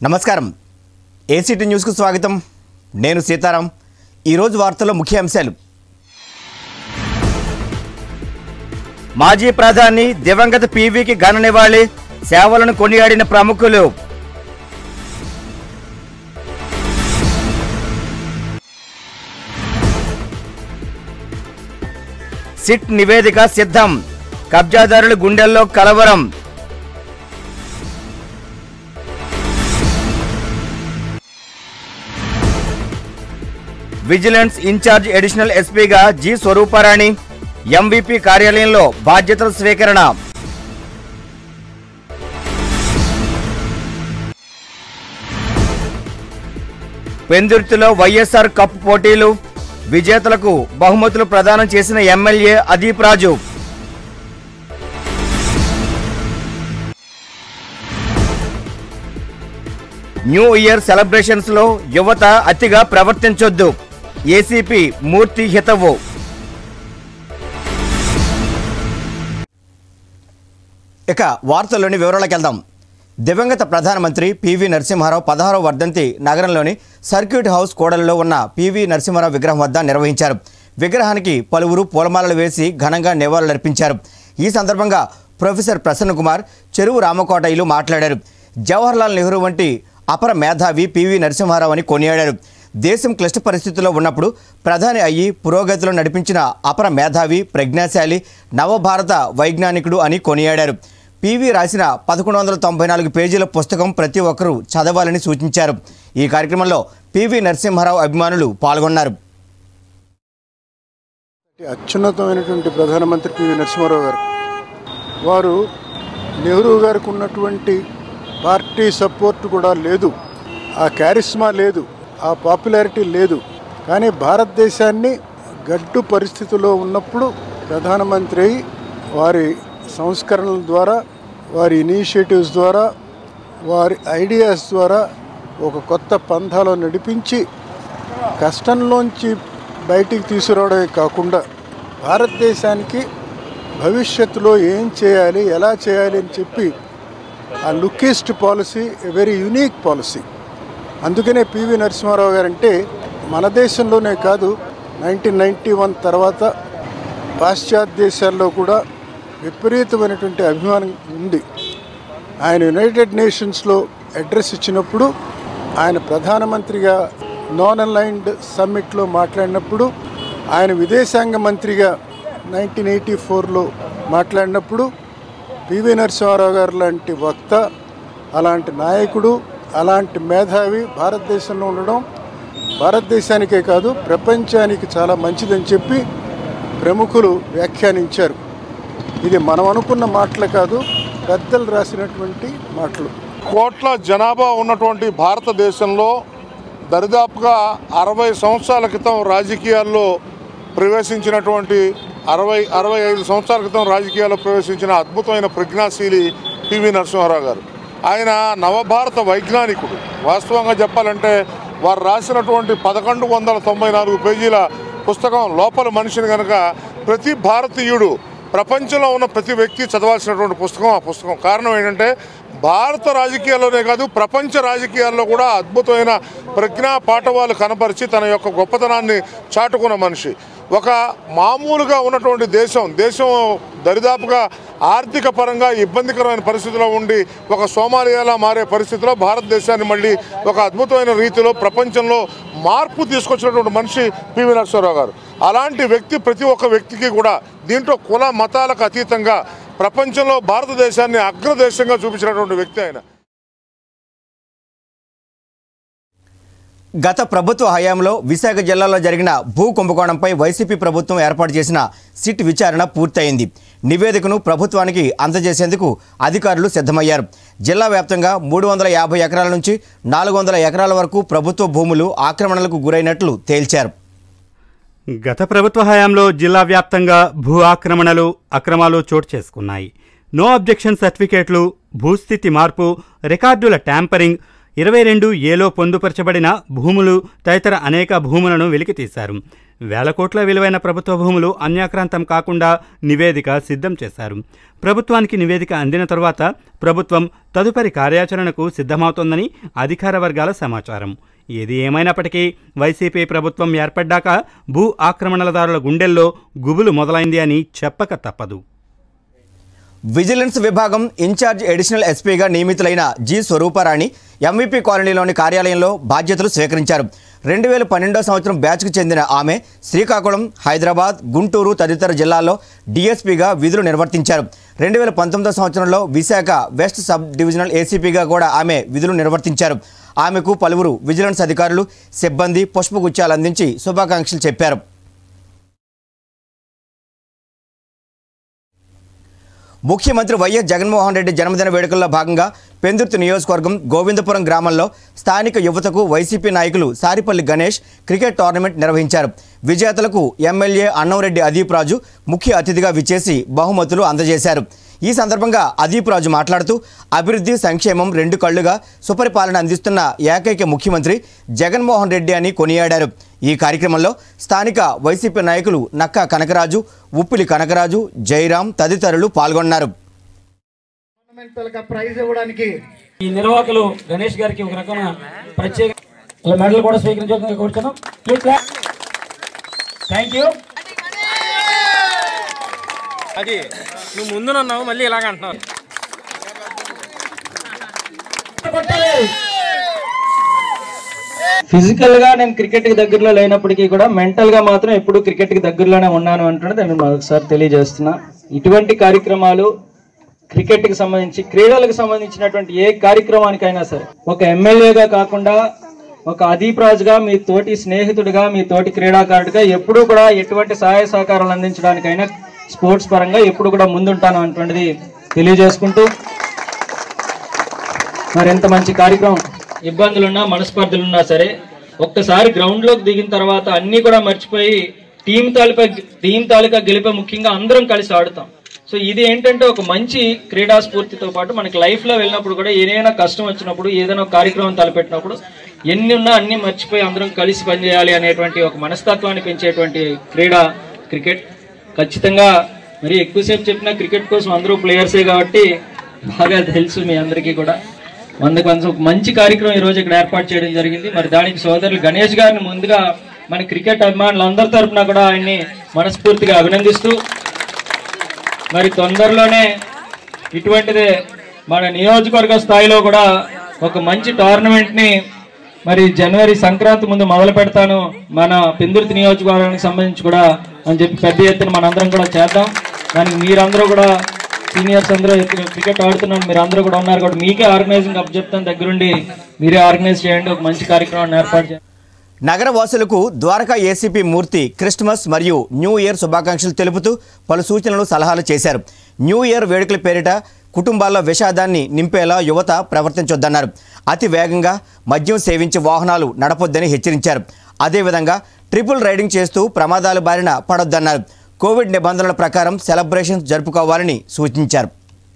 నమస్కారం ఏసీటీ న్యూస్కు స్వాగతం నేను సీతారాం ఈరోజు వార్తల్లో ముఖ్య అంశాలు మాజీ ప్రధాని దివంగత పీవీకి ఘన నివాళి సేవలను కొనియాడిన ప్రముఖులు సిట్ నివేదిక సిద్ధం కబ్జాదారుల గుండెల్లో కలవరం విజిలెన్స్ ఇన్ఛార్జ్ అడిషనల్ ఎస్పీగా జి స్వరూపారాణి ఎంవీపీ కార్యాలయంలో బాధ్యతల స్వీకరణ పెందుర్తిలో వైఎస్ఆర్ కప్ పోటీలు విజేతలకు బహుమతులు ప్రదానం చేసిన MLA Adeep Raju new year celebrations లో యువత అతిగా ప్రవర్తించొద్దు ఏసీపీ మూర్తి హితవు ఇక వార్తల్లోని వివరాలకు వెళ్దాం దివంగత ప్రధానమంత్రి పివి నరసింహారావు పదహారవ వర్ధంతి నగరంలోని సర్క్యూట్ హౌస్ కూడలిలో ఉన్న పివి నరసింహారావు విగ్రహం వద్ద నిర్వహించారు విగ్రహానికి పలువురు పూలమాలలు వేసి ఘనంగా నివాళులర్పించారు ఈ సందర్భంగా ప్రొఫెసర్ ప్రసన్న కుమార్ చెరువు రామకోటయ్యలు మాట్లాడారు జవహర్లాల్ నెహ్రూ వంటి అపర మేధావి పివి నరసింహారావు అని కొనియాడారు దేశం క్లిష్ట పరిస్థితుల్లో ఉన్నప్పుడు ప్రధాని అయ్యి పురోగతిలో నడిపించిన అపర మేధావి ప్రజ్ఞాశాలి నవభారత వైజ్ఞానికుడు అని కొనియాడారు పివి రాసిన పదకొండు వందల తొంభై నాలుగు పేజీల పుస్తకం ప్రతి ఒక్కరూ చదవాలని సూచించారు ఈ కార్యక్రమంలో పివి నరసింహారావు అభిమానులు పాల్గొన్నారు అత్యున్నతమైనటువంటి ప్రధానమంత్రి పివి నరసింహారావు గారు వారు నెహ్రూ గారికి ఉన్నటువంటి పార్టీ సపోర్ట్ కూడా లేదు ఆ క్యారిస్మా లేదు ఆ పాపులారిటీ లేదు కానీ భారతదేశాన్ని గడ్డు పరిస్థితిలో ఉన్నప్పుడు ప్రధానమంత్రి అయి వారి సంస్కరణల ద్వారా వారి ఇనిషియేటివ్స్ ద్వారా వారి ఐడియాస్ ద్వారా ఒక కొత్త పంథాలో నడిపించి కష్టంలోంచి బయటికి తీసుకురావడమే కాకుండా భారతదేశానికి భవిష్యత్తులో ఏం చేయాలి ఎలా చేయాలి అని చెప్పి ఆ look east policy a very unique policy అందుకనే పివి నరసింహారావు గారు అంటే మన దేశంలోనే కాదు నైన్టీన్ నైంటీ వన్ తర్వాత పాశ్చాత్య దేశాల్లో కూడా విపరీతమైనటువంటి అభిమానం ఉంది ఆయన యునైటెడ్ నేషన్స్లో అడ్రస్ ఇచ్చినప్పుడు ఆయన ప్రధానమంత్రిగా నాన్ అలైన్డ్ సమ్మిట్లో మాట్లాడినప్పుడు ఆయన విదేశాంగ మంత్రిగా నైన్టీన్ ఎయిటీ ఫోర్లో మాట్లాడినప్పుడు పివి నరసింహారావు గారు లాంటి వక్త అలాంటి నాయకుడు అలాంటి మేధావి భారతదేశంలో ఉండడం భారతదేశానికే కాదు ప్రపంచానికి చాలా మంచిదని చెప్పి ప్రముఖులు వ్యాఖ్యానించారు ఇది మనం అనుకున్న మాటలు కాదు పెద్దలు రాసినటువంటి మాటలు కోట్ల జనాభా ఉన్నటువంటి భారతదేశంలో దరిదాపుగా అరవై సంవత్సరాల క్రితం రాజకీయాల్లో ప్రవేశించినటువంటి అరవై అరవై ఐదు సంవత్సరాల క్రితం రాజకీయాల్లో ప్రవేశించిన అద్భుతమైన ప్రజ్ఞాశీలి పివి నరసింహారావు గారు ఆయన నవభారత వైజ్ఞానికుడు వాస్తవంగా చెప్పాలంటే వారు రాసినటువంటి పదకొండు వందల తొంభై నాలుగు పేజీల పుస్తకం లోపల మనిషిని కనుక ప్రతి భారతీయుడు ప్రపంచంలో ఉన్న ప్రతి వ్యక్తి చదవాల్సినటువంటి పుస్తకం ఆ పుస్తకం కారణం ఏంటంటే భారత రాజకీయాల్లోనే కాదు ప్రపంచ రాజకీయాల్లో కూడా అద్భుతమైన ప్రజ్ఞా పాఠవాలు కనపరిచి తన యొక్క గొప్పతనాన్ని చాటుకున్న మనిషి ఒక మామూలుగా ఉన్నటువంటి దేశం దేశం దరిదాపుగా ఆర్థిక పరంగా ఇబ్బందికరమైన పరిస్థితిలో ఉండి ఒక సోమాలియాలా మారే పరిస్థితిలో భారతదేశాన్ని మళ్ళీ ఒక అద్భుతమైన రీతిలో ప్రపంచంలో మార్పు తీసుకొచ్చినటువంటి మనిషి పివి నరసింహారావు గారు అలాంటి వ్యక్తి ప్రతి ఒక్క వ్యక్తికి కూడా దీంట్లో కుల మతాలకు అతీతంగా ప్రపంచంలో భారతదేశాన్ని అగ్రదేశంగా చూపించినటువంటి వ్యక్తి ఆయన గత ప్రభుత్వ హయాంలో విశాఖ జిల్లాలో జరిగిన భూ కుంభకోణంపై వైసీపీ ప్రభుత్వం ఏర్పాటు చేసిన సిట్ విచారణ పూర్తయింది నివేదికను ప్రభుత్వానికి అందజేసేందుకు అధికారులు సిద్ధమయ్యారు జిల్లా వ్యాప్తంగా మూడు వందల యాభై ఎకరాల నుంచి నాలుగు వందల ఎకరాల వరకు ప్రభుత్వ భూములు ఆక్రమణలకు గురైనట్లు తేల్చారు గత ప్రభుత్వ హయాంలో జిల్లా వ్యాప్తంగా భూ ఆక్రమణలు అక్రమాలు చోటు చేసుకున్నాయి నో అబ్జెక్షన్ సర్టిఫికేట్లు భూస్థితి మార్పు రికార్డుల ట్యాంపరింగ్ ఇరవై రెండు ఏలో పొందుపరచబడిన భూములు తదితర అనేక భూములను వెలికితీశారు వేల కోట్ల విలువైన ప్రభుత్వ భూములు అన్యాక్రాంతం కాకుండా నివేదిక సిద్ధం చేశారు ప్రభుత్వానికి నివేదిక అందిన తరువాత ప్రభుత్వం తదుపరి కార్యాచరణకు సిద్ధమవుతోందని అధికార వర్గాల సమాచారం ఏది ఏమైనప్పటికీ వైసీపీ ప్రభుత్వం ఏర్పడ్డాక భూ ఆక్రమణలదారుల గుండెల్లో గుబులు మొదలైంది అని చెప్పక తప్పదు విజిలెన్స్ విభాగం ఇన్ఛార్జ్ అడిషనల్ ఎస్పీగా నియమితులైన జి స్వరూపారాణి ఎంవీపీ కాలనీలోని కార్యాలయంలో బాధ్యతలు స్వీకరించారు రెండు వేల పన్నెండో సంవత్సరం బ్యాచ్కు చెందిన ఆమె శ్రీకాకుళం హైదరాబాద్ గుంటూరు తదితర జిల్లాల్లో డీఎస్పీగా విధులు నిర్వర్తించారు రెండు వేల పంతొమ్మిదో సంవత్సరంలో విశాఖ వెస్ట్ సబ్ డివిజనల్ ఏసీపీగా కూడా ఆమె విధులు నిర్వర్తించారు ఆమెకు పలువురు విజిలెన్స్ అధికారులు సిబ్బంది పుష్పగుచ్చాలు అందించి శుభాకాంక్షలు చెప్పారు ముఖ్యమంత్రి వైఎస్ జగన్మోహన్ రెడ్డి జన్మదిన వేడుకల్లో భాగంగా పెందుర్తి నియోజకవర్గం గోవిందపురం గ్రామంలో స్థానిక యువతకు వైసీపీ నాయకులు సారిపల్లి గణేష్ క్రికెట్ టోర్నమెంట్ నిర్వహించారు విజేతలకు ఎమ్మెల్యే అన్నంరెడ్డి అదీప్ రాజు ముఖ్య అతిథిగా విచ్చేసి బహుమతులు అందజేశారు ఈ సందర్భంగా అదీప్ రాజు మాట్లాడుతూ అభివృద్ధి సంక్షేమం రెండు కళ్లుగా సుపరిపాలన అందిస్తున్న ఏకైక ముఖ్యమంత్రి జగన్మోహన్ రెడ్డి అని కొనియాడారు ఈ కార్యక్రమంలో స్థానిక వైసీపీ నాయకులు నక్కా కనకరాజు ఉప్పిలి కనకరాజు జయరాం తదితరులు పాల్గొన్నారు టోర్నమెంట్ ప్రైజ్ ఇవ్వడానికి ఈ నిర్వాహకులు గణేష్ గారికి ఒక రకమైన ప్రత్యేక మెడల్ కూడా స్వీకరించాలని కోరుతున్నాం థ్యాంక్ యూ అది నువ్వు ముందునున్నావు మళ్ళీ ఇలాగ అంటున్నావు ఫిజికల్ గా నేను క్రికెట్ కి దగ్గరలో లేనప్పటికీ కూడా మెంటల్ గా మాత్రం ఎప్పుడు క్రికెట్ కి దగ్గరలోనే ఉన్నాను అంటున్నది నేను మరొకసారి తెలియజేస్తున్నా ఇటువంటి కార్యక్రమాలు క్రికెట్ కి సంబంధించి క్రీడలకు సంబంధించినటువంటి ఏ కార్యక్రమానికైనా సరే ఒక ఎమ్మెల్యేగా కాకుండా ఒక అదీప్ రాజుగా మీ తోటి స్నేహితుడిగా మీ తోటి క్రీడాకారుడిగా ఎప్పుడూ కూడా ఎటువంటి సహాయ సహకారాలు అందించడానికైనా స్పోర్ట్స్ పరంగా ఎప్పుడు కూడా ముందుంటాను అటువంటిది తెలియజేసుకుంటూ మరి ఎంత మంచి కార్యక్రమం ఇబ్బందులున్నా మనస్పర్ధలున్నా సరే ఒక్కసారి గ్రౌండ్ లోకి దిగిన తర్వాత అన్ని కూడా మర్చిపోయి టీం తాలూకా టీం తాలూకా గెలిపే ముఖ్యంగా అందరం కలిసి ఆడుతాం సో ఇది ఏంటంటే ఒక మంచి క్రీడా స్ఫూర్తితో పాటు మనకి లైఫ్ లో వెళ్ళినప్పుడు కూడా ఏదైనా కష్టం వచ్చినప్పుడు ఏదైనా ఒక కార్యక్రమం తలపెట్టినప్పుడు ఎన్ని ఉన్నా అన్ని మర్చిపోయి అందరం కలిసి పనిచేయాలి అనేటువంటి ఒక మనస్తత్వాన్ని పెంచేటువంటి క్రీడ క్రికెట్ ఖచ్చితంగా మరి ఎక్కువసేపు చెప్పిన క్రికెట్ కోసం అందరూ ప్లేయర్సే కాబట్టి బాగా తెలుసు మీ అందరికీ కూడా వంద కొంచెం మంచి కార్యక్రమం ఈ రోజు ఇక్కడ ఏర్పాటు చేయడం జరిగింది మరి దానికి సోదరులు గణేష్ గారిని ముందుగా మన క్రికెట్ అభిమానులందరి తరపున కూడా ఆయన్ని మనస్ఫూర్తిగా అభినందిస్తూ మరి తొందరలోనే ఇటువంటిదే మన నియోజకవర్గ స్థాయిలో కూడా ఒక మంచి టోర్నమెంట్ ని మరి జనవరి సంక్రాంతి ముందు మొదలు పెడతాను మన పెందుర్తి నియోజకవర్గానికి సంబంధించి కూడా అని చెప్పి పెద్ద ఎత్తున మనందరం కూడా చేద్దాం దానికి మీరందరూ కూడా సీనియర్స్ అందరూ క్రికెట్ ఆడుతున్నారు మీరు అందరూ కూడా ఉన్నారు కాబట్టి మీకే ఆర్గనైజింగ్ అప్ చెప్తాను దగ్గరుండి మీరే ఆర్గనైజ్ చేయండి ఒక మంచి కార్యక్రమాన్ని ఏర్పాటు చేయండి నగర వాసులకు ద్వారకా ఏసీపీ మూర్తి క్రిస్మస్ మరియు న్యూ ఇయర్ శుభాకాంక్షలు తెలుపుతూ పలు సూచనలు సలహాలు చేశారు న్యూ ఇయర్ వేడుకల పేరిట కుటుంబాల్లో విషాదాన్ని నింపేలా యువత ప్రవర్తించొద్దన్నారు అతి వేగంగా మద్యం సేవించి వాహనాలు నడపొద్దని హెచ్చరించారు అదేవిధంగా ట్రిపుల్ రైడింగ్ చేస్తూ ప్రమాదాల బారిన పడొద్దన్నారు కోవిడ్ నిబంధనల ప్రకారం సెలబ్రేషన్స్ జరుపుకోవాలని సూచించారు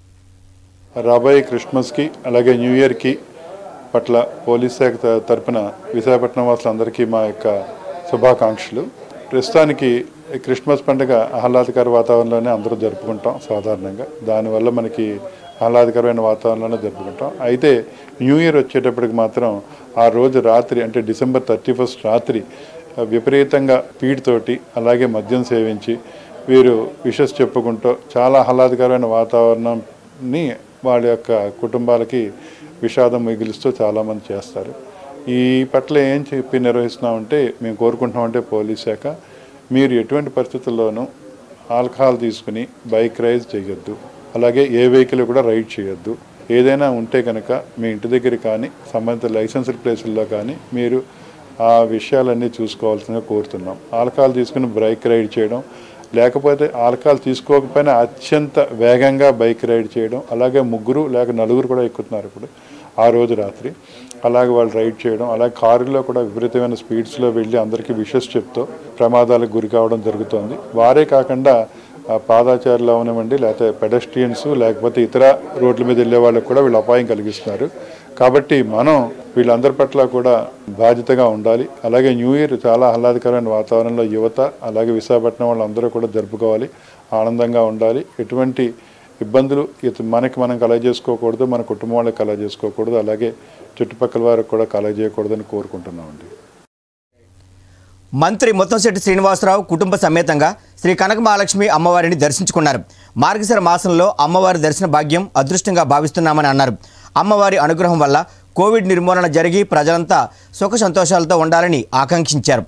రాబోయే క్రిస్మస్కి అలాగే న్యూ ఇయర్కి పట్ల పోలీస్ శాఖ త- తరపున విశాఖపట్నం వాసులందరికీ మా యొక్క శుభాకాంక్షలు ప్రస్తుతానికి ఈ క్రిస్మస్ పండుగ ఆహ్లాదకర వాతావరణంలోనే అందరూ జరుపుకుంటాం సాధారణంగా దానివల్ల మనకి ఆహ్లాదకరమైన వాతావరణంలోనే జరుపుకుంటాం అయితే న్యూ ఇయర్ వచ్చేటప్పటికి మాత్రం ఆ రోజు రాత్రి అంటే డిసెంబర్ థర్టీ ఫస్ట్ రాత్రి ఆ, విపరీతంగా పీడితోటి అలాగే మద్యం సేవించి వీరు విషస్ చెప్పుకుంటూ చాలా ఆహ్లాదకరమైన వాతావరణంని వాళ్ళ యొక్క కుటుంబాలకి విషాదం మిగిలిస్తూ చాలామంది చేస్తారు ఈ పట్ల ఏం చెప్పి నిర్వహిస్తున్నామంటే మేము కోరుకుంటున్నామంటే పోలీస్ శాఖ మీరు ఎటువంటి పరిస్థితుల్లోనూ ఆల్కహాల్ తీసుకుని బైక్ రైడ్ చేయొద్దు అలాగే ఏ వెహికల్ కూడా రైడ్ చేయొద్దు ఏదైనా ఉంటే కనుక మీ ఇంటి దగ్గర కానీ సంబంధిత లైసెన్స్డ్ ప్లేసుల్లో కానీ మీరు ఆ విషయాలన్నీ చూసుకోవాల్సిందిగా కోరుతున్నాం ఆల్కహాల్ తీసుకుని బైక్ రైడ్ చేయడం లేకపోతే ఆల్కహాల్ తీసుకోకపోయినా అత్యంత వేగంగా బైక్ రైడ్ చేయడం అలాగే ముగ్గురు లేక నలుగురు కూడా ఎక్కుతున్నారు ఇప్పుడు ఆ రోజు రాత్రి అలాగే వాళ్ళు రైడ్ చేయడం అలాగే కారులో కూడా విపరీతమైన స్పీడ్స్లో వెళ్ళి అందరికీ విషెస్ చెప్తూ ప్రమాదాలకు గురి కావడం జరుగుతోంది వారే కాకుండా ఆ పాదాచారులు అవనివ్వండి లేకపోతే పెడస్ట్రియన్స్ లేకపోతే ఇతర రోడ్ల మీద వెళ్ళే వాళ్ళకి కూడా వీళ్ళు అపాయం కలిగిస్తున్నారు కాబట్టి మనం వీళ్ళందరి పట్ల కూడా బాధ్యతగా ఉండాలి అలాగే న్యూ ఇయర్ చాలా ఆహ్లాదకరమైన వాతావరణంలో యువత అలాగే విశాఖపట్నం వాళ్ళందరూ కూడా జరుపుకోవాలి ఆనందంగా ఉండాలి ఎటువంటి ఇబ్బందులు ఇత- మనకి మనం కలగ చేసుకోకూడదు మన కుటుంబం వాళ్ళకి కలగ చేసుకోకూడదు అలాగే చుట్టుపక్కల వారికి కూడా కలగ చేయకూడదని కోరుకుంటున్నామండి మంత్రి ముత్తంశెట్టి శ్రీనివాసరావు కుటుంబ సమేతంగా శ్రీ కనక మహాలక్ష్మి అమ్మవారిని దర్శించుకున్నారు మార్గశిర మాసంలో అమ్మవారి దర్శన భాగ్యం అదృష్టంగా భావిస్తున్నామని అన్నారు అమ్మవారి అనుగ్రహం వల్ల కోవిడ్ నిర్మూలన జరిగి ప్రజలంతా సుఖ సంతోషాలతో ఉండాలని ఆకాంక్షించారు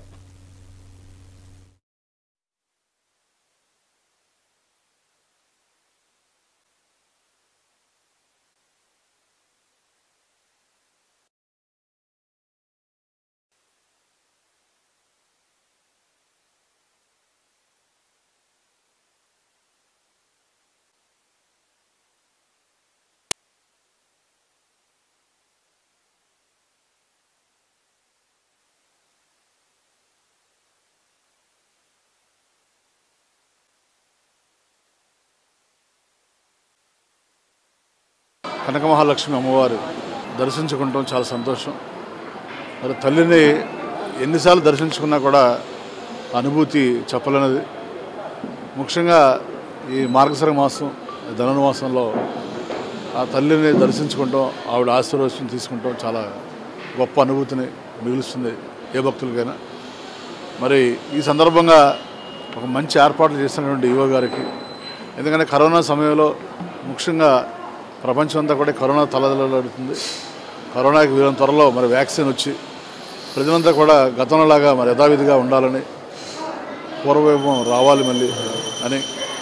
కనక మహాలక్ష్మి అమ్మవారు దర్శించుకుంటాం చాలా సంతోషం మరి తల్లిని ఎన్నిసార్లు దర్శించుకున్నా కూడా అనుభూతి చెప్పలేనిది ముఖ్యంగా ఈ మార్గశిర మాసం ధనుర్మాసంలో ఆ తల్లిని దర్శించుకుంటాం ఆవిడ ఆశీర్వచనం తీసుకుంటాం చాలా గొప్ప అనుభూతిని మిగులుస్తుంది ఏ భక్తులకైనా మరి ఈ సందర్భంగా ఒక మంచి ఏర్పాట్లు చేసినటువంటి యువ గారికి ఎందుకంటే కరోనా సమయంలో ముఖ్యంగా ప్రపంచం అంతా కూడా కరోనా తలదలాడుతుంది కరోనాకి వీరం త్వరలో మరి వ్యాక్సిన్ వచ్చి ప్రజలంతా కూడా గతంలోలాగా మరి యథావిధిగా ఉండాలని పూర్వవైభవం రావాలి మళ్ళీ అని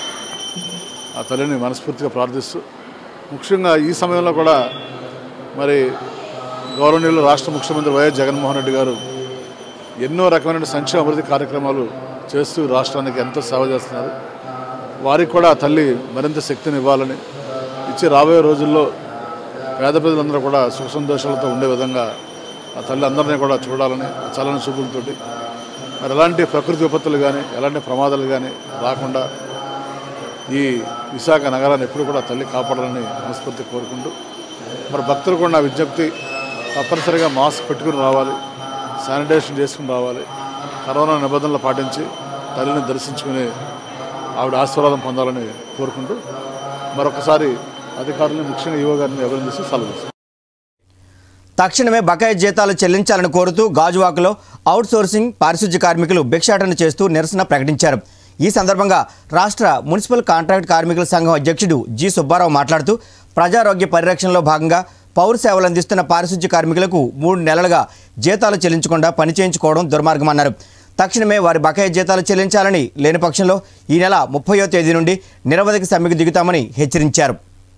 ఆ తల్లిని మనస్ఫూర్తిగా ప్రార్థిస్తూ ముఖ్యంగా ఈ సమయంలో కూడా మరి గౌరవనీయులు రాష్ట్ర ముఖ్యమంత్రి వైఎస్ జగన్మోహన్ రెడ్డి గారు ఎన్నో రకమైన సంక్షేమ అభివృద్ధి కార్యక్రమాలు చేస్తూ రాష్ట్రానికి ఎంతో సేవ చేస్తున్నారు వారికి కూడా ఆ తల్లి మరింత శక్తిని ఇవ్వాలని ఇచ్చి రాబోయే రోజుల్లో పేద ప్రజలందరూ కూడా సుఖ సంతోషాలతో ఉండే విధంగా ఆ తల్లి అందరినీ కూడా చూడాలని చల్లని చూపులతోటి మరి ఎలాంటి ప్రకృతి విపత్తులు కానీ ఎలాంటి ప్రమాదాలు కానీ రాకుండా ఈ విశాఖ నగరాన్ని ఎప్పుడు కూడా తల్లి కాపాడాలని మనస్ఫూర్తి కోరుకుంటూ మరి భక్తులు కూడా నా విజ్ఞప్తి తప్పనిసరిగా మాస్క్ పెట్టుకుని రావాలి శానిటైజేషన్ చేసుకుని రావాలి కరోనా నిబంధనలు పాటించి తల్లిని దర్శించుకుని ఆవిడ ఆశీర్వాదం పొందాలని కోరుకుంటూ మరొకసారి అధికారులను ముఖ్యంగా యువ గారిని అభినందిస్తూ సెలవు తక్షణమే బకాయి జీతాలు చెల్లించాలని కోరుతూ గాజువాకలో అవుట్ సోర్సింగ్ పారిశుధ్య కార్మికులు భిక్షాటన చేస్తూ నిరసన ప్రకటించారు ఈ సందర్భంగా రాష్ట్ర మున్సిపల్ కాంట్రాక్ట్ కార్మికుల సంఘం అధ్యక్షుడు జి సుబ్బారావు మాట్లాడుతూ ప్రజారోగ్య పరిరక్షణలో భాగంగా పౌర సేవలు అందిస్తున్న పారిశుధ్య కార్మికులకు మూడు నెలలుగా జీతాలు చెల్లించకుండా పని చేయించుకోవడం దుర్మార్గమన్నారు తక్షణమే వారి బకాయి జీతాలు చెల్లించాలని లేని పక్షంలో ఈ నెల ముప్పయో తేదీ నుండి నిరవధిక సమ్మెకు దిగుతామని హెచ్చరించారు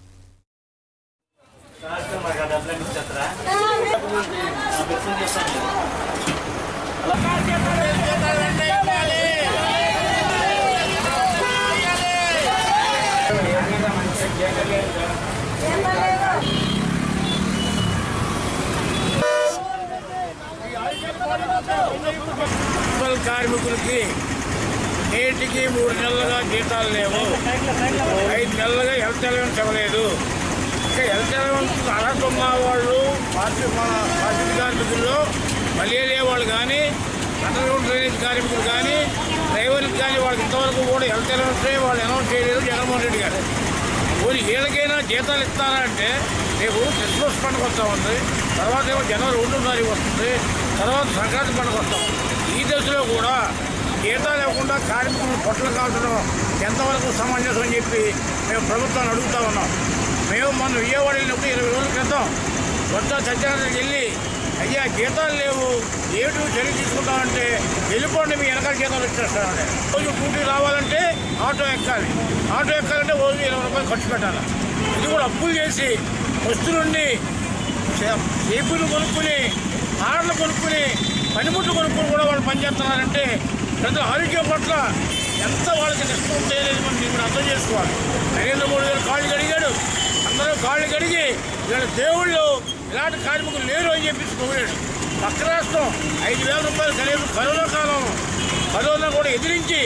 మున్సిపల్ కార్మికులకి నేటికి మూడు నెలలుగా జీతాలు లేవు ఐదు నెలలుగా హెల్త్ అలవెన్స్ ఇవ్వలేదు ఇంకా హెల్త్ అలవెన్స్ అర్హత ఉన్న వాళ్ళు పార్టీ మన పార్టీ కార్మికుల్లో మలేరియా వాళ్ళు కానీ అండర్గ్రౌండ్ డ్రైనేజ్ కార్మికులు కానీ డ్రైవర్లకు కానీ వాళ్ళకి ఇంతవరకు కూడా హెల్త్ అలవెన్స్ వాళ్ళు అనౌన్స్ చేయలేదు జగన్మోహన్ రెడ్డి గారు పోనీ వీళ్ళకైనా జీతాలు ఇస్తారా అంటే రేపు క్రిస్మస్ పండుగ వస్తూ ఉంది తర్వాత ఏమో జనవరి ఒకటో తారీఖు వస్తుంది తర్వాత సంక్రాంతి పండుగ వస్తాం ఈ దశలో కూడా జీతాలు ఇవ్వకుండా కార్మికులు పొట్టలు కాల్చడం ఎంతవరకు సమంజసం అని చెప్పి మేము ప్రభుత్వాన్ని అడుగుతా ఉన్నాం మేము మొన్న విజయవాడ వెళ్ళినప్పుడు ఇరవై రోజుల క్రితం కొత్త సత్యనారాయణకి వెళ్ళి అయ్యా జీతాలు లేవు ఏమిటి నువ్వు చర్య తీసుకుంటామంటే వెళ్ళిపోండి మీ వెనకాల జీతాలు ఇచ్చేస్తానండి రోజు డ్యూటీ రావాలంటే ఆటో ఎక్కాలి ఆటో ఎక్కాలంటే రోజు ఇరవై రూపాయలు ఖర్చు పెట్టాలి ఇది కూడా అప్పులు చేసి వస్తువులుండి చేపులు కొనుక్కుని ఆడలు కొనుక్కుని పనిముట్లు కొనుక్కుని కూడా వాళ్ళు పనిచేస్తున్నారంటే ప్రజల ఆరోగ్యం పట్ల ఎంత వాళ్ళకి నష్టం చేయలేదు మనం దీన్ని అర్థం చేసుకోవాలి నరేంద్ర మోడీ గారు కాళ్ళు కడిగాడు అందరూ కాళ్ళు కడిగి వీళ్ళ దేవుళ్ళు ఇలాంటి కార్మికులు లేరు అని చెప్పేసి పొగిడాడు పక్క రాష్ట్రం ఐదు వేల రూపాయలు కనీసం కరోనా కాలం కరోనా కూడా ఎదిరించి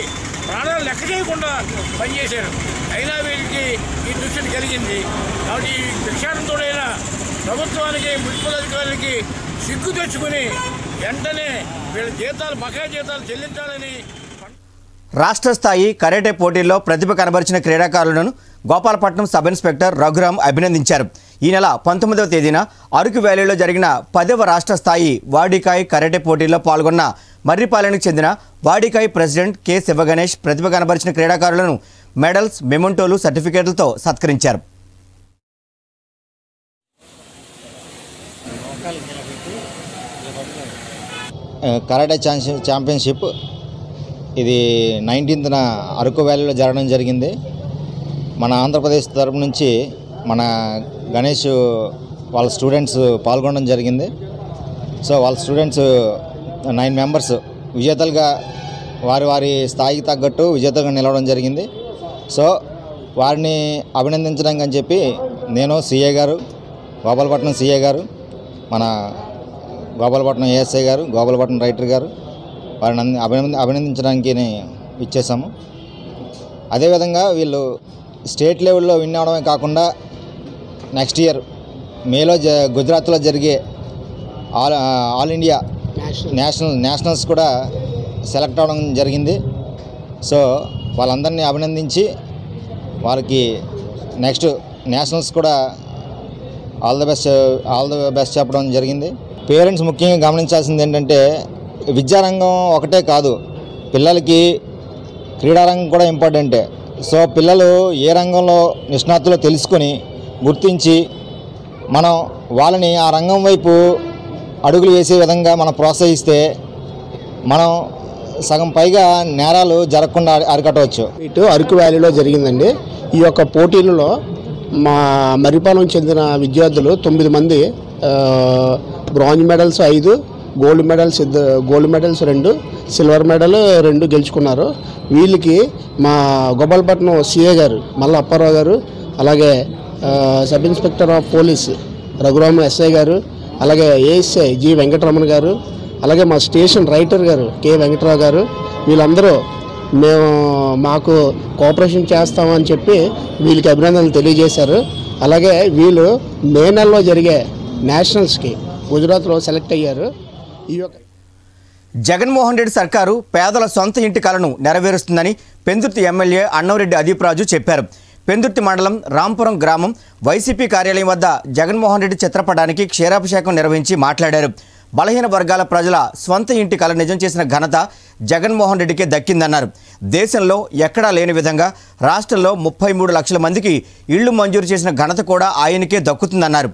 ప్రాణాలు లెక్క చేయకుండా పనిచేశారు అయినా వీరికి ఈ దుస్థితి కలిగింది కాబట్టి ఈ భిక్షాటంతోడైన ప్రభుత్వానికి మున్సిపల్ అధికారులకి సిగ్గు తెచ్చుకుని వెంటనే వీళ్ళ జీతాలు బకాయి జీతాలు చెల్లించాలని రాష్ట్ర స్థాయి కరాటే పోటీల్లో ప్రతిభ కనబరిచిన క్రీడాకారులను గోపాలపట్నం సబ్ ఇన్స్పెక్టర్ రఘురాం అభినందించారు ఈ నెల పంతొమ్మిదవ తేదీన అరకు వ్యాలీలో జరిగిన పదవ రాష్ట్ర స్థాయి వాడికాయ్ కరాటే పోటీల్లో పాల్గొన్న మర్రిపాలెనికి చెందిన వాడికాయ్ ప్రెసిడెంట్ కె శివగణేష్ ప్రతిభ కనబరిచిన క్రీడాకారులను మెడల్స్ మెమొంటోలు సర్టిఫికేట్లతో సత్కరించారు కరాటే ఛాంపియన్ ఛాంపియన్షిప్ ఇది నైన్టీన్త్న అరకు వ్యాలీలో జరగడం జరిగింది మన ఆంధ్రప్రదేశ్ తరపు నుంచి మన గణేష్ వాళ్ళ స్టూడెంట్స్ పాల్గొనడం జరిగింది సో వాళ్ళ స్టూడెంట్స్ నైన్ మెంబర్స్ విజేతలుగా వారి వారి స్థాయికి తగ్గట్టు విజేతలుగా నిలవడం జరిగింది సో వారిని అభినందించడానికి అని చెప్పి నేను సిఏ గారు గోపాలపట్నం సిఏ గారు మన గోపాలపట్నం ఏఎస్ఐ గారు గోపాలపట్నం రైటర్ గారు వారిని అన్ని అభినంది అభినందించడానికి ఇచ్చేసాము అదేవిధంగా వీళ్ళు స్టేట్ లెవెల్లో విన్ అవడమే కాకుండా నెక్స్ట్ ఇయర్ మేలో జ గుజరాత్లో జరిగే all all India national nationals కూడా సెలెక్ట్ అవ్వడం జరిగింది సో వాళ్ళందరినీ అభినందించి వాళ్ళకి నెక్స్ట్ నేషనల్స్ కూడా all the best all the best చెప్పడం జరిగింది పేరెంట్స్ ముఖ్యంగా గమనించాల్సింది ఏంటంటే విద్యారంగం ఒకటే కాదు పిల్లలకి క్రీడారంగం కూడా ఇంపార్టెంటే సో పిల్లలు ఏ రంగంలో నిష్ణాతులో తెలుసుకొని గుర్తించి మనం వాళ్ళని ఆ రంగం వైపు అడుగులు వేసే విధంగా మనం ప్రోత్సహిస్తే మనం సగం పైగా నేరాలు జరగకుండా అరి- అరికట్టవచ్చు ఇటు అరకు వ్యాలీలో జరిగిందండి ఈ యొక్క పోటీలలో మా మర్రిపాలెం చెందిన విద్యార్థులు తొమ్మిది మంది ఆ, బ్రాంజ్ మెడల్స్ ఐదు గోల్డ్ మెడల్స్ ఇద్దరు గోల్డ్ మెడల్స్ రెండు సిల్వర్ మెడల్ రెండు గెలుచుకున్నారు వీళ్ళకి మా గోపాలపట్నం సిఏ గారు మల్ల అప్పారావు గారు అలాగే ఆ, sub inspector of police Raghurama SI garu అలాగే ఏఎస్ఐ జి వెంకటరమణ గారు అలాగే మా station writer garu K Venkatarao garu వీళ్ళందరూ మేము మాకు కోఆపరేషన్ చేస్తామని చెప్పి వీళ్ళకి అభినందనలు తెలియజేశారు అలాగే వీళ్ళు మే నెలలో జరిగే నేషనల్స్కి గుజరాత్లో సెలెక్ట్ అయ్యారు ఈ యొక్క జగన్మోహన్ రెడ్డి సర్కారు పేదల సొంత ఇంటి కలను నెరవేరుస్తుందని పెందుర్తి ఎమ్మెల్యే అన్నవరెడ్డి అదీప్ రాజు చెప్పారు పెందుర్తి మండలం రాంపురం గ్రామం వైసీపీ కార్యాలయం వద్ద జగన్మోహన్ రెడ్డి చిత్రపటానికి క్షీరాభిషేకం నిర్వహించి మాట్లాడారు బలహీన వర్గాల ప్రజల స్వంత ఇంటి కల నిజం చేసిన ఘనత జగన్మోహన్ రెడ్డికే దక్కిందన్నారు దేశంలో ఎక్కడా లేని విధంగా రాష్ట్రంలో ముప్పై మూడు లక్షల మందికి ఇళ్లు మంజూరు చేసిన ఘనత కూడా ఆయనకే దక్కుతుందన్నారు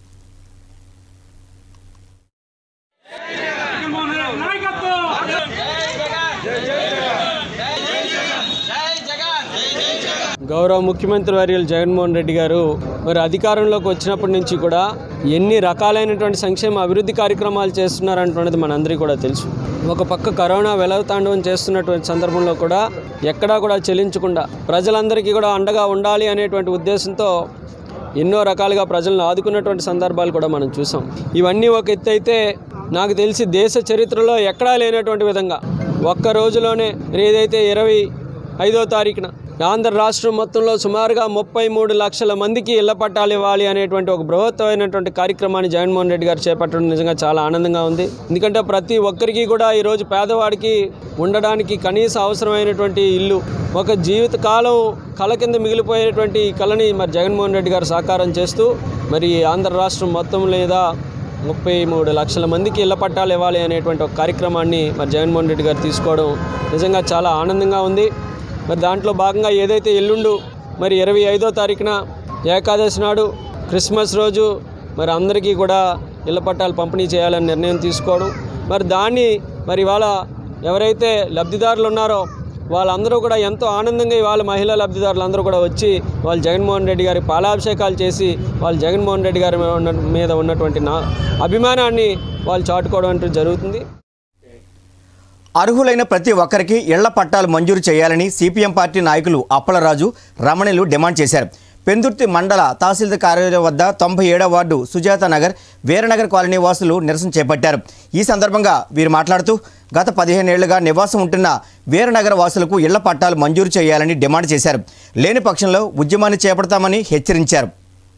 గౌరవ ముఖ్యమంత్రి వర్యులు జగన్మోహన్ రెడ్డి గారు మరి అధికారంలోకి వచ్చినప్పటి నుంచి కూడా ఎన్ని రకాలైనటువంటి సంక్షేమ అభివృద్ధి కార్యక్రమాలు చేస్తున్నారన్నటువంటిది మనందరికీ కూడా తెలుసు ఒక పక్క కరోనా వెలవతాండవం చేస్తున్నటువంటి సందర్భంలో కూడా ఎక్కడా కూడా చెల్లించకుండా ప్రజలందరికీ కూడా అండగా ఉండాలి అనేటువంటి ఉద్దేశంతో ఎన్నో రకాలుగా ప్రజలను ఆదుకున్నటువంటి సందర్భాలు కూడా మనం చూసాం ఇవన్నీ ఒక ఎత్తు అయితే నాకు తెలిసి దేశ చరిత్రలో ఎక్కడా లేనటువంటి విధంగా ఒక్క రోజులోనే ఏదైతే ఇరవై ఐదో తారీఖున ఆంధ్ర రాష్ట్రం మొత్తంలో సుమారుగా ముప్పై మూడు లక్షల మందికి ఇళ్ల పట్టాలు ఇవ్వాలి అనేటువంటి ఒక బృహత్తమైనటువంటి కార్యక్రమాన్ని జగన్మోహన్ రెడ్డి గారు చేపట్టడం నిజంగా చాలా ఆనందంగా ఉంది ఎందుకంటే ప్రతి ఒక్కరికి కూడా ఈరోజు పేదవాడికి ఉండడానికి కనీస అవసరమైనటువంటి ఇల్లు ఒక జీవిత కాలం కళ కింద మిగిలిపోయేటువంటి ఈ కళని మరి జగన్మోహన్ రెడ్డి గారు సాకారం చేస్తూ మరి ఆంధ్ర రాష్ట్రం మొత్తం లేదా ముప్పై మూడు లక్షల మందికి ఇళ్ల పట్టాలు ఇవ్వాలి అనేటువంటి ఒక కార్యక్రమాన్ని మరి జగన్మోహన్ రెడ్డి గారు తీసుకోవడం నిజంగా చాలా ఆనందంగా ఉంది మరి దాంట్లో భాగంగా ఏదైతే ఎల్లుండు మరి ఇరవై ఐదో తారీఖున ఏకాదశి నాడు క్రిస్మస్ రోజు మరి అందరికీ కూడా ఇళ్ల పట్టాలు పంపిణీ చేయాలని నిర్ణయం తీసుకోవడం మరి దాన్ని మరి ఇవాళ ఎవరైతే లబ్ధిదారులు ఉన్నారో వాళ్ళందరూ కూడా ఎంతో ఆనందంగా ఇవాళ మహిళా లబ్ధిదారులందరూ కూడా వచ్చి వాళ్ళు జగన్మోహన్ రెడ్డి గారి పాలాభిషేకాలు చేసి వాళ్ళు జగన్మోహన్ రెడ్డి గారి మీద ఉన్న- మీద ఉన్నటువంటి నా అభిమానాన్ని వాళ్ళు చాటుకోవడం అంటూ జరుగుతుంది అర్హులైన ప్రతి ఒక్కరికి ఇళ్ల పట్టాలు మంజూరు చేయాలని సిపిఎం పార్టీ నాయకులు అప్పలరాజు రమణిలు డిమాండ్ చేశారు పెందుర్తి మండల తహసీల్దార్ కార్యాలయం వద్ద తొంభై ఏడవ వార్డు సుజాత నగర్ వీరనగర్ కాలనీ వాసులు నిరసన చేపట్టారు ఈ సందర్భంగా వీరు మాట్లాడుతూ గత పదిహేనేళ్లుగా నివాసం ఉంటున్న వీరనగర వాసులకు ఇళ్ల పట్టాలు మంజూరు చేయాలని డిమాండ్ చేశారు లేని పక్షంలో ఉద్యమాన్ని చేపడతామని హెచ్చరించారు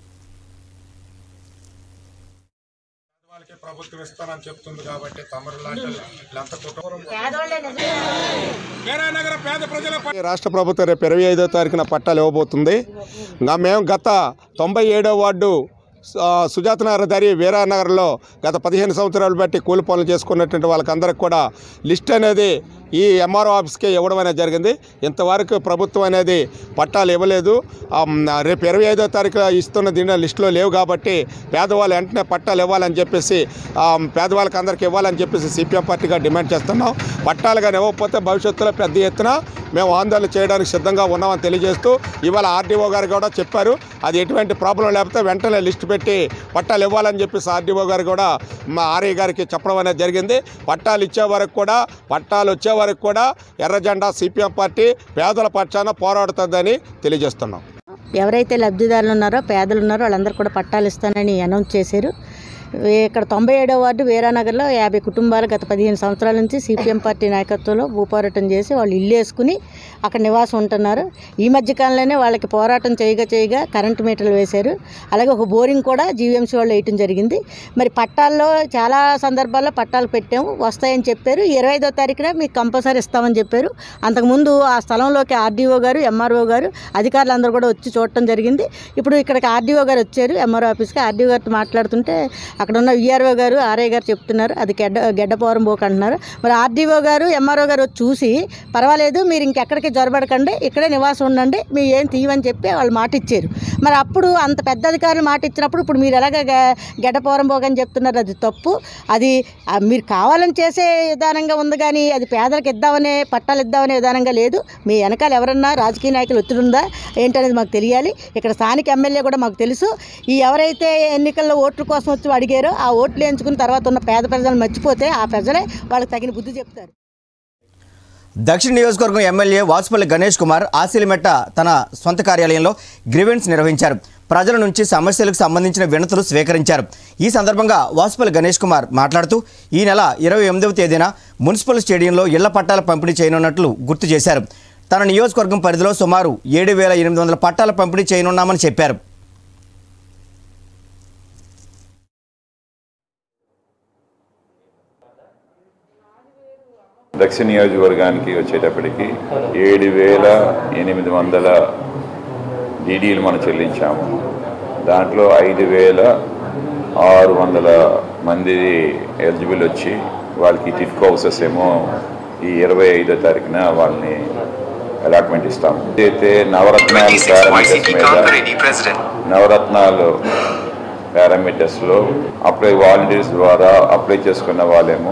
ప్రభుత్వం ఇస్తానని చెప్తుంది కాబట్టి తమరు లాంటి లంత కుటుంబం నగర పేద ప్రజల రాష్ట్ర ప్రభుత్వం రేపు ఇరవై ఐదో తారీఖున పట్టాలు ఇవ్వబోతుంది ఇంకా మేము గత తొంభై ఏడో వార్డు ఆ, సుజాత నగర్ దరి వీరానగర్లో గత పదిహేను సంవత్సరాలు బట్టి కూలి పనులు చేసుకున్నటువంటి వాళ్ళకందరికి కూడా లిస్ట్ అనేది ఈ ఎంఆర్ఓ ఆఫీస్కే ఇవ్వడం అనేది జరిగింది ఇంతవరకు ప్రభుత్వం అనేది పట్టాలు ఇవ్వలేదు ఆ, మ్, రేపు ఇరవై ఐదో తారీఖు ఇస్తున్న దీని లిస్టులో లేవు కాబట్టి పేదవాళ్ళు వెంటనే పట్టాలు ఇవ్వాలని చెప్పేసి ఆ, పేదవాళ్ళకి అందరికి ఇవ్వాలని చెప్పేసి సిపిఎం పార్టీగా డిమాండ్ చేస్తున్నాం పట్టాలు కానీ ఇవ్వకపోతే భవిష్యత్తులో పెద్ద ఎత్తున మేము ఆందోళన చేయడానికి సిద్ధంగా ఉన్నామని తెలియజేస్తూ ఇవాళ ఆర్డీఓ గారు కూడా చెప్పారు అది ఎటువంటి ప్రాబ్లం లేకపోతే వెంటనే లిస్ట్ పెట్టి పట్టాలు ఇవ్వాలని చెప్పేసి ఆర్డీఓ గారు కూడా మా ఆర్ఐ గారికి చెప్పడం అనేది జరిగింది పట్టాలు ఇచ్చే వరకు కూడా పట్టాలు వచ్చే వరకు కూడా ఎర్ర జెండా సిపిఎం పార్టీ పేదల పక్షాన పోరాడుతుందని తెలియజేస్తున్నాం ఎవరైతే లబ్ధిదారులు ఉన్నారో పేదలు ఉన్నారో వాళ్ళందరూ కూడా పట్టాలు ఇస్తానని అనౌన్స్ చేశారు ఇక్కడ తొంభై ఏడో వార్డు వీరానగర్లో యాభై కుటుంబాలు గత పదిహేను సంవత్సరాల నుంచి సిపిఎం పార్టీ నాయకత్వంలో భూపోరాటం చేసి వాళ్ళు ఇల్లు వేసుకుని అక్కడ నివాసం ఉంటున్నారు ఈ మధ్య కాలంలోనే వాళ్ళకి పోరాటం చేయగా చేయగా కరెంటు మీటర్లు వేశారు అలాగే ఒక బోరింగ్ కూడా జీవీఎంసీ వాళ్ళు వేయటం జరిగింది మరి పట్టాల్లో చాలా సందర్భాల్లో పట్టాలు పెట్టాము వస్తాయని చెప్పారు ఇరవై ఐదో తారీఖున మీకు కంపల్సరీ ఇస్తామని చెప్పారు అంతకుముందు ఆ స్థలంలోకి ఆర్డీఓ గారు ఎంఆర్ఓ గారు అధికారులందరూ కూడా వచ్చి చూడటం జరిగింది ఇప్పుడు ఇక్కడికి ఆర్డీఓ గారు వచ్చారు ఎంఆర్ఓ ఆఫీస్కి ఆర్డీఓ గారితో మాట్లాడుతుంటే అక్కడ ఉన్న విఆర్ఓ గారు ఆర్ఐ గారు చెప్తున్నారు అది గెడ్డ గెడ్డపోరం పోక అంటున్నారు మరి ఆర్డీఓ గారు ఎంఆర్ఓ గారు వచ్చి చూసి పర్వాలేదు మీరు ఇంకెక్కడికి జ్వరబడకండి ఇక్కడే నివాసం ఉండండి మీ ఏం తీయమని చెప్పి వాళ్ళు మాట ఇచ్చారు మరి అప్పుడు అంత పెద్ద అధికారులు మాట ఇచ్చినప్పుడు ఇప్పుడు మీరు ఎలాగ గ- గెడ్డపోరం పోకని చెప్తున్నారు అది తప్పు అది ఆ, మీరు కావాలని చేసే విధానంగా ఉంది కానీ అది పేదలకు ఇద్దామనే పట్టాలు ఇద్దామనే విధానంగా లేదు మీ వెనకాల ఎవరన్నా రాజకీయ నాయకులు ఒత్తిడి ఉందా ఏంటనేది మాకు తెలియాలి ఇక్కడ స్థానిక ఎమ్మెల్యే కూడా మాకు తెలుసు ఈ ఎవరైతే ఎన్నికల్లో ఓట్ల కోసం వచ్చి అడిగారో ఆ ఓట్లు ఎంచుకున్న తర్వాత ఉన్న పేద ప్రజలను మర్చిపోతే ఆ ప్రజలే వాళ్ళకి తగిన బుద్ధి చెప్తారు దక్షిణ నియోజకవర్గం ఎమ్మెల్యే వాసుపల్లి గణేష్ కుమార్ ఆసిలిమెట్ట తన సొంత కార్యాలయంలో గ్రీవెన్స్ నిర్వహించారు ప్రజల నుంచి సమస్యలకు సంబంధించిన వినతులు స్వీకరించారు ఈ సందర్భంగా వాసుపల్లి గణేష్ కుమార్ మాట్లాడుతూ ఈ నెల ఇరవై ఎనిమిదవ తేదీన మున్సిపల్ స్టేడియంలో ఇళ్ల పట్టాల పంపిణీ చేయనున్నట్లు గుర్తు చేశారు తన నియోజకవర్గం పరిధిలో సుమారు ఏడు వేల ఎనిమిది వందల పట్టాల పంపిణీ చేయనున్నామని చెప్పారు దక్షిణ నియోజకవర్గానికి వచ్చేటప్పటికి ఏడు వేల ఎనిమిది వందల డీడీలు మనం చెల్లించాము దాంట్లో ఐదు వేల ఆరు వందల మంది ఎలిజిబుల్ వచ్చి వాళ్ళకి టిఫ్కో హౌసెస్ ఏమో ఈ ఇరవై ఐదో తారీఖున వాళ్ళని అలాట్మెంట్ ఇస్తాము అయితే నవరత్నాలు పారామీటర్స్ మీద నవరత్నాలు పారామీటర్స్లో అప్లై వాలంటీర్స్ ద్వారా అప్లై చేసుకున్న వాళ్ళేమో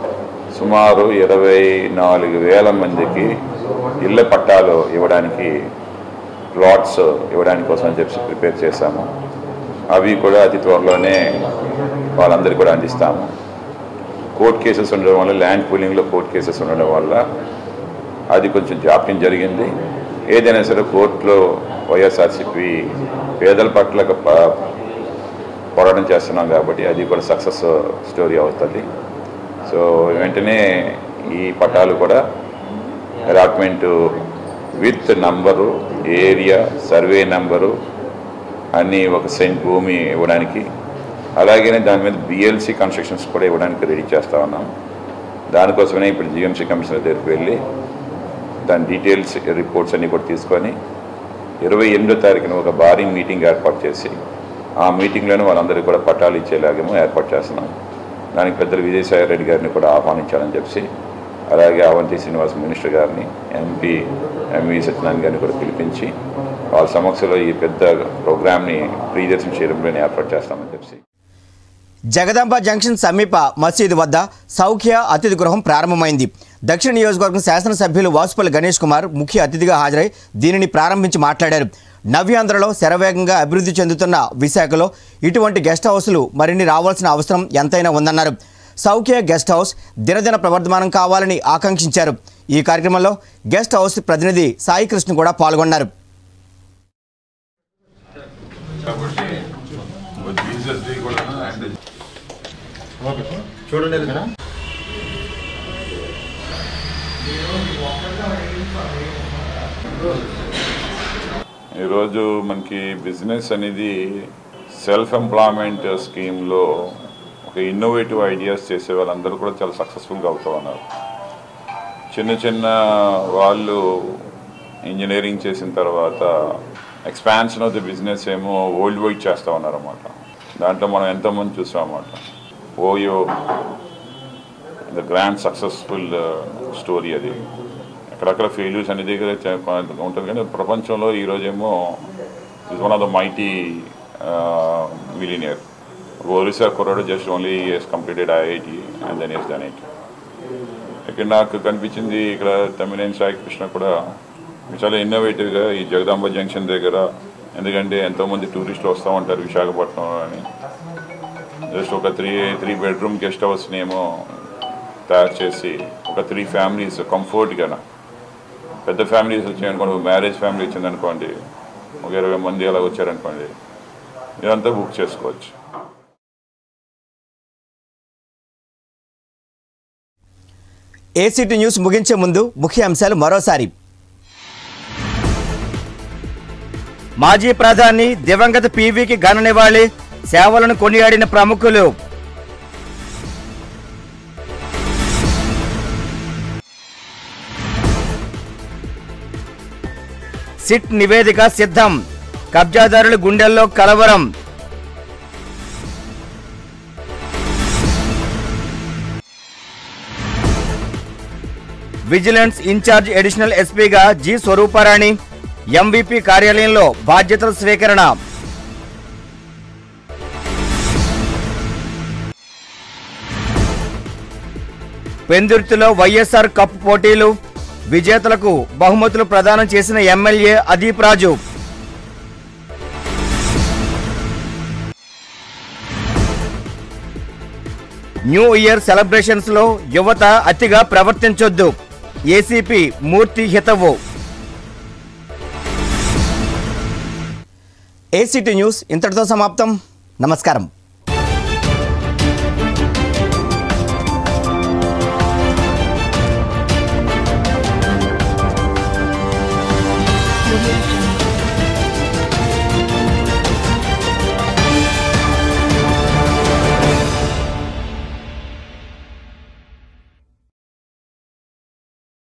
సుమారు ఇరవై నాలుగు వేల మందికి ఇళ్ళ పట్టాలు ఇవ్వడానికి ప్లాట్స్ ఇవ్వడానికి కోసం అని చెప్పి ప్రిపేర్ చేశాము అవి కూడా అతి త్వరలోనే వాళ్ళందరికీ కూడా అందిస్తాము కోర్ట్ కేసెస్ ఉండడం వల్ల ల్యాండ్ పూలింగ్లో కోర్ట్ కేసెస్ ఉండడం వల్ల అది కొంచెం జాప్యం జరిగింది ఏదైనా సరే కోర్టులో వైఎస్ఆర్సిపి పేదల పట్ల ప- పోరాటం చేస్తున్నాం కాబట్టి అది కూడా సక్సెస్ స్టోరీ అవుతుంది సో వెంటనే ఈ పటాలు కూడా allotment with number area survey number అన్నీ ఒక సెంట్ భూమి ఇవ్వడానికి అలాగే దాని మీద బిఎల్సి కన్స్ట్రక్షన్స్ కూడా ఇవ్వడానికి రెడీ చేస్తా ఉన్నాం దానికోసమే ఇప్పుడు జిఎంసీ కమిషనర్ దగ్గరికి వెళ్ళి దాని డీటెయిల్స్ రిపోర్ట్స్ అన్నీ కూడా తీసుకొని ఇరవై ఎనిమిదో తారీఖున ఒక భారీ మీటింగ్ ఏర్పాటు చేసి ఆ మీటింగ్లోనే వాళ్ళందరికీ కూడా పట్టాలు ఇచ్చేలాగేమో ఏర్పాటు చేస్తున్నాం దానికి పెద్దలు విజయసాయి రెడ్డి గారిని కూడా ఆహ్వానించాలని చెప్పి అలాగే అవంతి శ్రీనివాస్ మినిస్టర్ గారిని ఎంపీ ఎంవి సత్యనారాయణ గారిని కూడా పిలిపించి వాళ్ళ సమక్షంలో ఈ పెద్ద ప్రోగ్రామ్ని ప్రియదర్శన చేయడంలోనే ఏర్పాటు చేస్తామని చెప్పి జగదాంబ జంక్షన్ సమీప మసీదు వద్ద సౌఖ్య అతిథి గృహం ప్రారంభమైంది దక్షిణ నియోజకవర్గం శాసనసభ్యులు వాసుపల్లి గణేష్ కుమార్ ముఖ్య అతిథిగా హాజరై దీనిని ప్రారంభించి మాట్లాడారు నవ్యాంధ్రలో శరవేగంగా అభివృద్ధి చెందుతున్న విశాఖలో ఇటువంటి గెస్ట్ హౌస్లు మరిన్ని రావాల్సిన అవసరం ఎంతైనా ఉందన్నారు సౌఖ్య గెస్ట్ హౌస్ దినదిన ప్రవర్ధమానం కావాలని ఆకాంక్షించారు ఈ కార్యక్రమంలో గెస్ట్ హౌస్ ప్రతినిధి సాయి కృష్ణ కూడా పాల్గొన్నారు చూడండి ఈరోజు మనకి బిజినెస్ అనేది సెల్ఫ్ ఎంప్లాయ్మెంట్ స్కీమ్లో ఒక ఇన్నోవేటివ్ ఐడియాస్ చేసే వాళ్ళందరూ కూడా చాలా సక్సెస్ఫుల్గా అవుతూ ఉన్నారు చిన్న చిన్న వాళ్ళు ఇంజనీరింగ్ చేసిన తర్వాత ఎక్స్పాన్షన్ ఆఫ్ ది బిజినెస్ ఏమో వరల్డ్ వైడ్ చేస్తూ ఉన్నారన్నమాట దాంట్లో మనం ఎంతోమంది చూసాం అన్నమాట OYO the grand successful story అది అక్కడక్కడ ఫెయిల్యూర్స్ అనేది కూడా చే- ఉంటుంది కానీ ప్రపంచంలో ఈరోజేమో is one of the mighty millionaire Orissa కుర్రాడు just only as completed IIT and then as then it ఇక్కడ నాకు కనిపించింది ఇక్కడ తమిళన్ సాయి కృష్ణ కూడా చాలా ఇన్నోవేటివ్గా ఈ జగదాంబ జంక్షన్ దగ్గర ఎందుకంటే ఎంతోమంది టూరిస్టులు వస్తూ ఉంటారు విశాఖపట్నం అని జస్ట్ ఒక త్రీ త్రీ బెడ్రూమ్ గెస్ట్ హౌస్ని ఏమో తయారు చేసి ఒక త్రీ ఫ్యామిలీస్ కంఫర్ట్గా పెద్ద ఫ్యామిలీస్ వచ్చాయనుకోండి ఒక మ్యారేజ్ ఫ్యామిలీ వచ్చిందనుకోండి ఒక ఇరవై మంది అలా వచ్చారనుకోండి ఇదంతా బుక్ చేసుకోవచ్చు ఏసీటీ న్యూస్ ముగించే ముందు ముఖ్య అంశాలు మరోసారి మాజీ ప్రధాని దివంగత పీవీకి ఘన నివాళి సేవలను కొనియాడిన ప్రముఖులు సిట్ నివేదిక సిద్ధం కబ్జాదారుల గుండెల్లో కలవరం విజిలెన్స్ ఇన్ఛార్జ్ అడిషనల్ ఎస్పీగా జి స్వరూపారాణి ఎంవిపి కార్యాలయంలో బాధ్యతల స్వీకరణ పెందుర్తిలో వైఎస్ఆర్ కప్ పోటీలు విజేతలకు బహుమతులు ప్రదానం చేసిన MLA Adeep Raju new year celebrations లో యువత అతిగా ప్రవర్తించొద్దు ఏసీపీ మూర్తి హితవు ఏసీటీ న్యూస్ ఇంతటితో సమాప్తం నమస్కారం